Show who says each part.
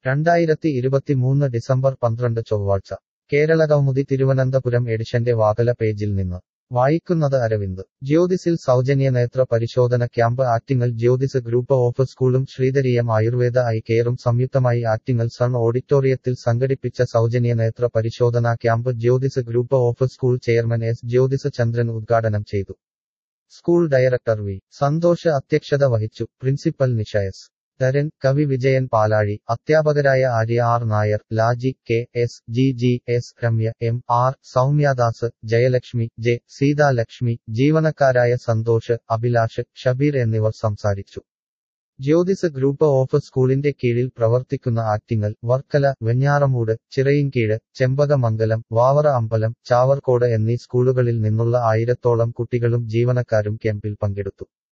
Speaker 1: രണ്ടായിരത്തി ഇരുപത്തിമൂന്ന് ഡിസംബർ പന്ത്രണ്ട് ചൊവ്വാഴ്ച കേരളകൗമുദി തിരുവനന്തപുരം എഡിഷന്റെ വാതല പേജിൽ നിന്ന് വായിക്കുന്നത് അരവിന്ദ് ജ്യോതിസിൽ സൗജന്യ നേത്ര പരിശോധന camp Attingal Jyothis group of സ്കൂളും ശ്രീധരീയം ആയുർവേദ ഐ കെയറും സംയുക്തമായി ആറ്റിങ്ങൽ സൺ ഓഡിറ്റോറിയത്തിൽ സംഘടിപ്പിച്ച സൗജന്യ നേത്ര പരിശോധനാ camp Jyothis group of school chairman S Jyothis Chandran ഉദ്ഘാടനം ചെയ്തു സ്കൂൾ ഡയറക്ടർ വി സന്തോഷ് അധ്യക്ഷത വഹിച്ചു പ്രിൻസിപ്പൽ നിഷയസ് ധരൻ കവി വിജയൻ പാലാഴി അധ്യാപകരായ Arya R Nair Laji K S G G S Ramya M R Soumyadas Jayalakshmi J Seethalakshmi ജീവനക്കാരായ സന്തോഷ് അഭിലാഷ് ഷബീർ എന്നിവർ സംസാരിച്ചു ജ്യോതിസ് ഗ്രൂപ്പ് ഓഫ് സ്കൂളിന്റെ കീഴിൽ പ്രവർത്തിക്കുന്ന ആറ്റിങ്ങൽ വർക്കല വെഞ്ഞാറമൂട് ചിറയിൻകീഴ് ചെമ്പകമംഗലം വാവറ അമ്പലം ചാവർക്കോട് എന്നീ സ്കൂളുകളിൽ നിന്നുള്ള ആയിരത്തോളം കുട്ടികളും ജീവനക്കാരും ക്യാമ്പിൽ പങ്കെടുത്തു